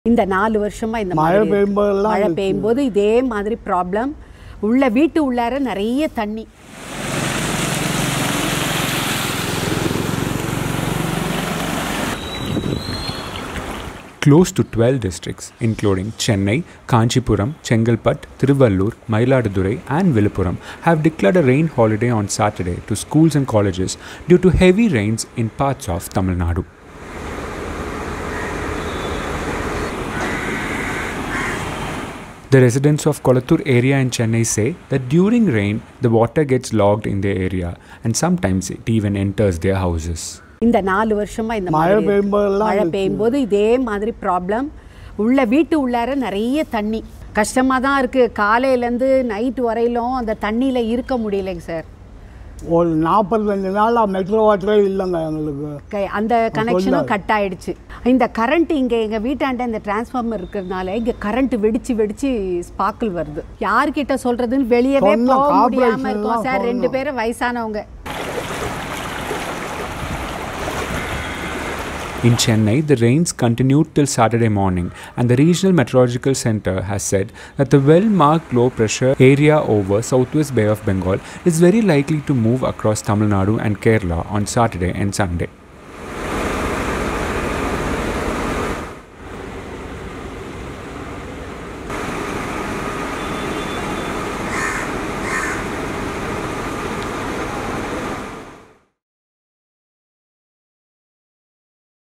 இந்த நாலு வருஷமா இந்த மழை மாதிரி இருக்கு. பெய்யும்போதெல்லாம் மழை இருக்கு. பெய்யும்போது இதே மாதிரி ப்ராப்ளம் உள்ள வீட்டு உள்ளார நிறைய தண்ணி Close to 12 districts, including Chennai, Kanchipuram, Chengalpat, Tiruvallur, Mailadurai, and Viluppuram, have declared a rain holiday on Saturday to schools and colleges due to heavy rains in parts of Tamil Nadu. The residents of Kolattur area in Chennai say that during rain, the water gets logged in their area and sometimes it even enters their houses. இந்த நாலு வருஷமா இந்த மழை மாதிரி இருக்கு. பெய்யும்போதெல்லாம் மழை இருக்கு. பெய்யும்போது இதே மாதிரி ப்ராப்ளம் உள்ள வீட்டு உள்ளார நிறைய தண்ணி கஷ்டமாக தான் இருக்குது காலையிலேருந்து நைட் வரையிலும் அந்த தண்ணியில் இருக்க முடியலைங்க சார் ஒரு நாற்பத்தஞ்சு நாளாக மெட்ரோ வாட்டரே இல்லைங்க எங்களுக்கு க- அந்த கனெக்ஷனும் கட் ஆயிடுச்சு இந்த கரண்ட் இங்கே எங்கள் வீட்டாண்ட இந்த டிரான்ஸ்ஃபார்மர் இருக்கிறதுனால இங்கே கரண்ட் வெடிச்சு வெடிச்சு ஸ்பார்க்கிள் வருது யார்கிட்ட சொல்றதுன்னு வெளியவே சொன்னா போக முடியாம corporation இருக்கோம் எல்லாம் சார் ரெண்டு சொல்லணும். பேரும் வயசானவங்க In Chennai, the rains continued till Saturday morning, and the Regional Meteorological Center has said that the well marked low pressure area over southwest Bay of Bengal is very likely to move across Tamil Nadu and Kerala on Saturday and Sunday.